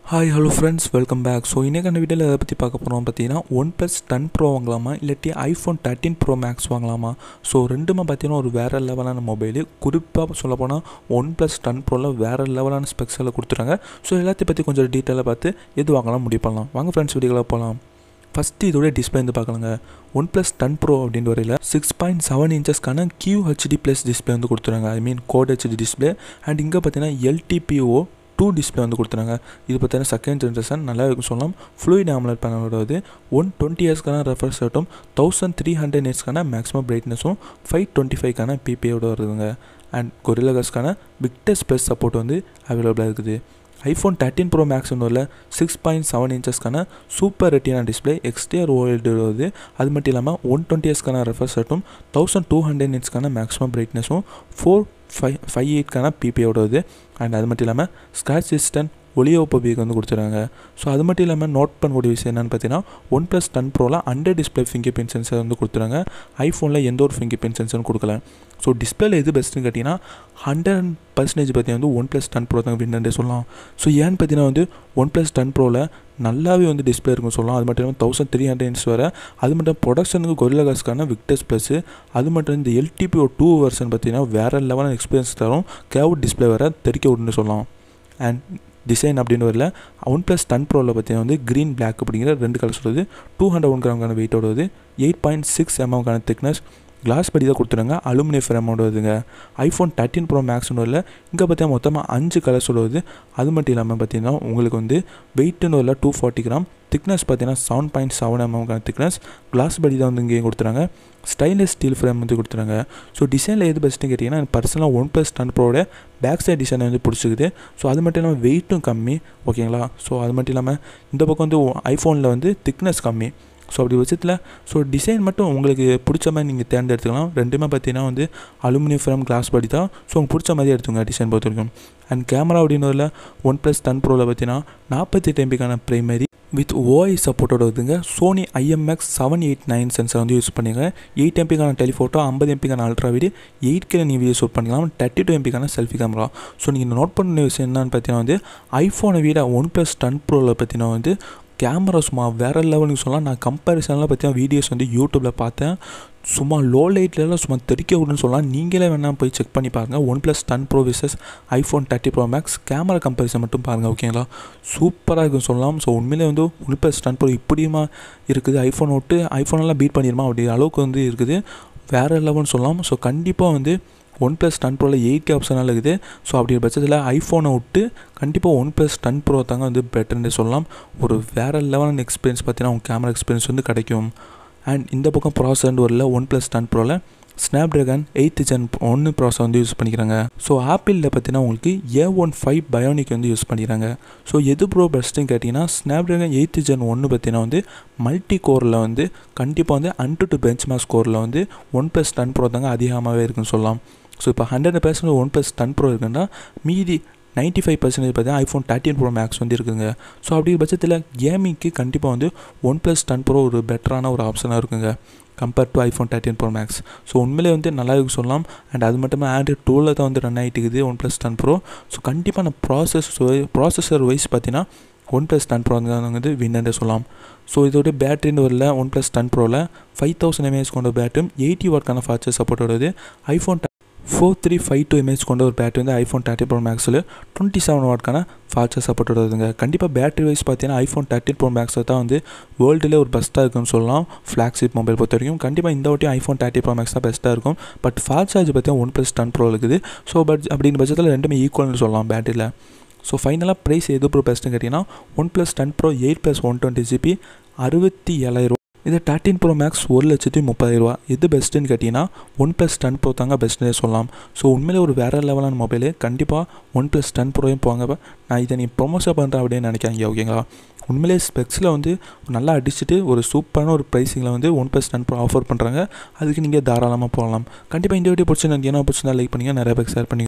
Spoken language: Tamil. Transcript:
hi hello friends welcome back so இன்றைக்கான வீடியோவில் எதை பற்றி பார்க்க போகிறோம் பார்த்தீங்கன்னா ஒன் ப்ளஸ் டென் ப்ரோ வாங்கலாமா இல்லாட்டி ஐஃபோன் தேர்ட்டின் ப்ரோ மேக்ஸ் வாங்கலாமா ஸோ ரெண்டுமே பார்த்தீங்கன்னா ஒரு வேறு லெவலான மொபைலு குறிப்பாக சொல்லப்போனால் ஒன் ப்ளஸ் டென் ப்ரோவில் வேறு லெவலான ஸ்பெக்ஸில் கொடுத்துறாங்க ஸோ எல்லாத்தையும் பற்றி கொஞ்சம் டீட்டெயிலாக பார்த்து எது வாங்கலாம் முடிவு பண்ணலாம் வாங்க ஃப்ரெண்ட்ஸ் வீடியோவில் போகலாம் ஃபஸ்ட்டு இதோட டிஸ்பிளே வந்து பார்க்கலாங்க ஒன் ப்ளஸ் டென் ப்ரோ அப்படின்ற வரையில் சிக்ஸ் பாயிண்ட் செவன் இன்ச்சஸ்க்கான கியூ ஹெச்டி ப்ளஸ் டிஸ்பிளே வந்து கொடுத்துறாங்க I mean quad HD display and இங்கே பார்த்தீங்கன்னா எல்டிபிஓ டூ டிஸ்பிளே வந்து கொடுத்துறாங்க இது பார்த்தீங்கன்னா செகண்ட் ஜென்ரேஷன் நல்லா இருக்கும் சொல்லலாம் ஃப்ளூயிட் ஆம்லெட் பேனலோட வந்து ஒன் டுவெண்ட்டி இயர்ஸ்க்கான ரெஃபர்ஸ் ரேட்டும் தௌசண்ட் த்ரீ ஹண்ட்ரட் நிட்ஸ்க்கான மேக்ஸிமம் பிரைட்னஸும் ஃபைவ் டுவெண்ட்டி ஃபைவ்க்கான பிபியோட வருதுங்க அண்ட் கொரில்லா கிளாஸ்க்கான பிக்டஸ்ட் ப்ளஸ் சப்போர்ட் வந்து அவைலபிளாக இருக்குது ஐஃபோன் தேர்ட்டின் ப்ரோ மேக்ஸ் ஒன்றில் சிக்ஸ் பாயிண்ட் செவன் இன்ச்சஸ்க்கான super retina display XDR OLED வருது அது மட்டும் இல்லாமல் ஒன் டுவெண்ட்டி இயர்ஸ்க்கான ரெஃபர்ஸ் ரேட்டும் தௌசண்ட் டூ ஹண்ட்ரட் நிட்ஸ்க்கான மேக்ஸிமம் பிரைட்னஸும் ஃபோர் ஃபைவ் ஃபைவ் எயிட்க்கான பிபியோட வருது அண்ட் அது மட்டும் இல்லாமல் ஸ்க்ராச் சிஸ்டன் ஒளியோப்பபிக்கு வந்து கொடுத்துருக்காங்க ஸோ அது மட்டும் இல்லாமல் நோட் பண்ணக்கூடிய விஷயம் என்னென்னு பார்த்தீங்கன்னா ஒன் ப்ளஸ் டென் ப்ரோவில் under display fingerprint sensor வந்து கொடுத்துறாங்க ஐஃபோனில் எந்த ஒரு ஃபிங்கர் பிரிண்ட் சென்சரும் கொடுக்கல ஸோ டிஸ்பிளேல எது பெஸ்ட்டுன்னு கேட்டிங்கன்னா ஹண்ட்ரட் பர்சன்டேஜ் பார்த்தீங்கன்னா வந்து ஒன் ப்ளஸ் டென் ப்ரோ தான் வின்னே சொல்லலாம் ஸோ ஏன்னு பார்த்தீங்கன்னா வந்து ஒன் ப்ளஸ் டென் ப்ரோவில் நல்லாவே வந்து டிஸ்பிளே இருக்கும் சொல்லலாம் அது மட்டும் இல்லாமல் தௌசண்ட் த்ரீ ஹண்ட்ரட் இன்ச் வர அது மட்டும் ப்ரொடக்ஷனுக்கு கொரில்லா காஸ்க்கான விக்டர்ஸ் ப்ளஸ்ஸு அது மட்டும் இந்த எல்டிபிஓ டூ வெர்ஷன் பார்த்தீங்கன்னா வேறு லெவலான எக்ஸ்பீரியன்ஸ் தரும் கேவ் டிஸ்பிளே வர தெரிக்க விடுன்னு சொல்லலாம் அண்ட் டிசைன் அப்படின்னு வரல ஒன் ப்ளஸ் டென் ப்ரோவில் பார்த்தீங்கன்னா வந்து க்ரீன் பிளாக் அப்படிங்கிற ரெண்டு கலர்ஸ் வருது டூ ஹண்ட்ரட் ஒன் கிராம்கான வெயிட்டோட வருது எயிட் பாயிண்ட் சிக்ஸ் எம்எம்கான திக்னஸ் கிளாஸ் படி தான் கொடுத்துருங்க அலுமினியம் ஃப்ரேமோட வருதுங்க ஐஃபோன் தேர்ட்டின் ப்ரோ மேக்ஸ்னு வரல இங்கே பார்த்தீங்கன்னா மொத்தமாக அஞ்சு கலர்ஸோட வருது அது மட்டும் இல்லாமல் பார்த்தீங்கன்னா உங்களுக்கு வந்து வெயிட்டுன்னு வரல டூ ஃபார்ட்டி கிராம் திக்னஸ் பார்த்தீங்கன்னா செவன் பாயிண்ட் செவன் எம்எம்கான திக்னஸ் கிளாஸ் படி தான் வந்து இங்கேயும் கொடுத்துறாங்க ஸ்டைலஸ் ஸ்டீல் ஃப்ரேம் வந்து கொடுத்துறாங்க ஸோ டிசைனில் எது பெஸ்ட்டுன்னு கேட்டிங்கன்னா எனக்கு பர்சனலாக ஒன் ப்ளஸ் டென் ப்ரோட பேக் சைட் டிசைன் வந்து பிடிச்சிக்குது ஸோ அது மட்டும் இல்லாமல் வெயிட்டும் கம்மி ஓகேங்களா ஸோ அது மட்டும் இல்லாமல் இந்த பக்கம் வந்து ஐஃபோனில் வந்து திக்னஸ் கம்மி ஸோ அப்படி பட்சத்தில் ஸோ டிசைன் மட்டும் உங்களுக்கு பிடிச்ச மாதிரி நீங்கள் தேர்ந்தெடுத்துக்கலாம் ரெண்டுமே பார்த்தீங்கன்னா வந்து அலுமினியம் ஃப்ரேம் கிளாஸ் படி தான் ஸோ உங்களுக்கு பிடிச்ச மாதிரி எடுத்துங்க டிசைன் பொறுத்த வரைக்கும் அண்ட் கேமரா அப்படின்னு ஒன் ப்ளஸ் டென் ப்ரோவில் பார்த்தீங்கன்னா நாற்பத்தெட்டு எம்பிக்கான ப்ரைமரி வித் ஓஐ சப்போர்ட்டோட வருதுங்க Sony IMX seven eight nine sensor வந்து யூஸ் பண்ணிங்க எயிட் எம்பிக்கான டெலிஃபோட்டோ ஐம்பது எம்பிக்கான அல்ட்ரா வீடியோ எயிட் கே நீங்கள் வீடியோ ஷூட் பண்ணிக்கலாம் தேர்ட்டி டூ எம்பிக்கான செல்ஃபி கேமரா ஸோ நீங்கள் நோட் பண்ண விஷயம் என்னன்னு பார்த்தீங்கன்னா வந்து ஐஃபோனை விட ஒன் ப்ளஸ் டென் ப்ரோவில் பார்த்தீங்கன்னா வந்து கேமரா சும்மா வேறு லெவலுக்கு சொல்லலாம் நான் கம்பேரிசன்லாம் பார்த்தீங்கன்னா வீடியோஸ் வந்து யூடியூப்பில் பார்த்தேன் சும்மா லோ லைட்லலாம் சும்மா தெரிக்க விடுன்னு சொல்லலாம் நீங்களே வேணால் போய் செக் பண்ணி பாருங்கள் one plus ten pro versus iPhone thirty pro max camera comparison மட்டும் பாருங்கள் ஓகேங்களா சூப்பராக இருக்குன்னு சொல்லலாம் ஸோ உண்மையிலே வந்து ஒன் ப்ளஸ் டென் ப்ரோ இப்படியுமா இருக்குது ஐஃபோன் விட்டு ஐஃபோனெல்லாம் பீட் பண்ணிடுமா அப்படி அளவுக்கு வந்து இருக்குது வேறு லெவல்னு சொல்லலாம் ஸோ கண்டிப்பாக வந்து ஒன் ப்ளஸ் டென் ப்ரோவில் எயிட் கே ஆப்ஷனாக இருக்குது ஸோ அப்படி பட்சத்தில் ஐஃபோனை விட்டு கண்டிப்பாக ஒன் ப்ளஸ் டென் ப்ரோ தாங்க வந்து பெட்டர்னு சொல்லலாம் ஒரு வேறு லெவலான எக்ஸ்பீரியன்ஸ் பார்த்தீங்கன்னா உங்கள் கேமரா எக்ஸ்பீரியன்ஸ் வந்து கிடைக்கும் அண்ட் இந்த பக்கம் ப்ராசர் வரல ஒன் ப்ளஸ் டென் ப்ரோவில் ஸ்னாப் ட்ராகன் எயித்து ஜென் ஒன்று ப்ராசர் வந்து யூஸ் பண்ணிக்கிறாங்க ஸோ ஆப்பிளில் பார்த்தீங்கன்னா உங்களுக்கு ஏ ஒன் ஃபைவ் பயோனிக் வந்து யூஸ் பண்ணிக்கிறாங்க ஸோ எது ப்ரோ பெஸ்ட்டுன்னு கேட்டிங்கன்னா ஸ்னாப் ட்ராகன் எயித்து ஜென் ஒன்று பார்த்தீங்கன்னா வந்து மல்டி கோரில் வந்து கண்டிப்பாக வந்து அன்டு டு பெஞ்ச் மார்க் ஸ்கோரில் வந்து ஒன் ப்ளஸ் டென் ப்ரோ தாங்க அதிகமாகவே இருக்குன்னு சொல்லலாம் ஸோ இப்போ hundred percent one plus ten pro இருக்குன்னா மீதி நைன்ட்டி ஃபைவ் பர்சன்டேஜ் பார்த்தீங்கன்னா ஐஃபோன் தேர்ட்டின் ப்ரோ மேக்ஸ் வந்து இருக்குங்க ஸோ அப்படி பட்சத்தில் கேமிங்க்கு கண்டிப்பாக வந்து ஒன் ப்ளஸ் டென் ப்ரோ ஒரு பெட்டரான ஒரு ஆப்ஷனாக இருக்குங்க compared to iPhone thirteen pro max so உண்மையிலே வந்து நல்லா இருக்கு சொல்லலாம் அண்ட் அது மட்டும் ஆண்ட்ராய்ட் டூவில் தான் வந்து ரன் ஆகிட்டு இருக்குது one plus ten pro so கண்டிப்பாக நான் ப்ராசஸ் ப்ராசஸர் வைஸ் பார்த்தீங்கன்னா ஒன் ப்ளஸ் டென் ப்ரோ வந்து வின்னே சொல்லலாம் ஸோ இதோட பேட்டரின்னு வரல ஒன் ப்ளஸ் டென் ப்ரோவில் ஃபைவ் தௌசண்ட் எம்ஏஹெச் கொண்ட பேட்டரும் எயிட்டி வாட்க்கான ஃபாஸ்டர் சப்போர்ட் வருது iPhone four three five two mAh கொண்ட ஒரு பேட்டரி வந்து ஐஃபோன் தேர்ட்டி ப்ரோ மேக்ஸில் டுவெண்ட்டி செவன் வாட்க்கான ஃபாஸ்டர் சப்போர்ட் வருதுங்க கண்டிப்பாக பேட்டரி வைஸ் பார்த்தீங்கன்னா ஐஃபோன் தேர்ட்டி ப்ரோ மேக்ஸை தான் வந்து வேர்ல்டுலேயே ஒரு பெஸ்ட்டாக இருக்குன்னு சொல்லலாம் ஃப்ளாக்ஷிப் மொபைல் பொறுத்த வரைக்கும் கண்டிப்பாக இந்த வாட்டியும் ஐஃபோன் தேர்ட்டி ப்ரோ மேக்ஸ் தான் பெஸ்ட்டாக இருக்கும் பட் ஃபாஸ்ட் சார்ஜ் பார்த்தீங்கன்னா ஒன் ப்ளஸ் டென் ப்ரோ இருக்குது ஸோ பட் அப்படின்னு பட்சத்தில் ரெண்டுமே ஈக்குவல்னு சொல்லலாம் பேட்டரியில் ஸோ ஃபைனலாக ப்ரைஸ் எது ப்ரோ பெஸ்ட்டுன்னு கேட்டிங்கன்னா one plus ten pro eight plus one twenty GB அறுபத்தி ஏழாயிரம் இது தேர்ட்டின் ப்ரோ மேக்ஸ் ஒரு லட்சத்தி முப்பதாயிரரூவா எது பெஸ்ட்டுன்னு கேட்டிங்கன்னா ஒன் ப்ளஸ் டென் ப்ரோ தாங்க பெஸ்ட்டுனே சொல்லலாம் ஸோ உண்மையிலே ஒரு வேறு லெவலான மொபைலு கண்டிப்பாக ஒன் ப்ளஸ் டென் ப்ரோயும் போங்க நான் இதை நீ ப்ரொமோஷன் பண்ணுறேன் அப்படின்னு நினைக்காங்க ஓகேங்களா உண்மையிலே ஸ்பெக்ஸில் வந்து நல்லா அடிச்சுட்டு ஒரு சூப்பரான ஒரு ப்ரைஸிங்கில் வந்து one plus ten pro offer பண்ணுறாங்க அதுக்கு நீங்கள் தாராளமாக போகலாம் கண்டிப்பாக இந்த வீடியோ பிடிச்சி எனக்கு என்ன பிடிச்சிருந்தா லைக் பண்ணுங்கள் நிறைய பேர் ஷேர் பண்ணி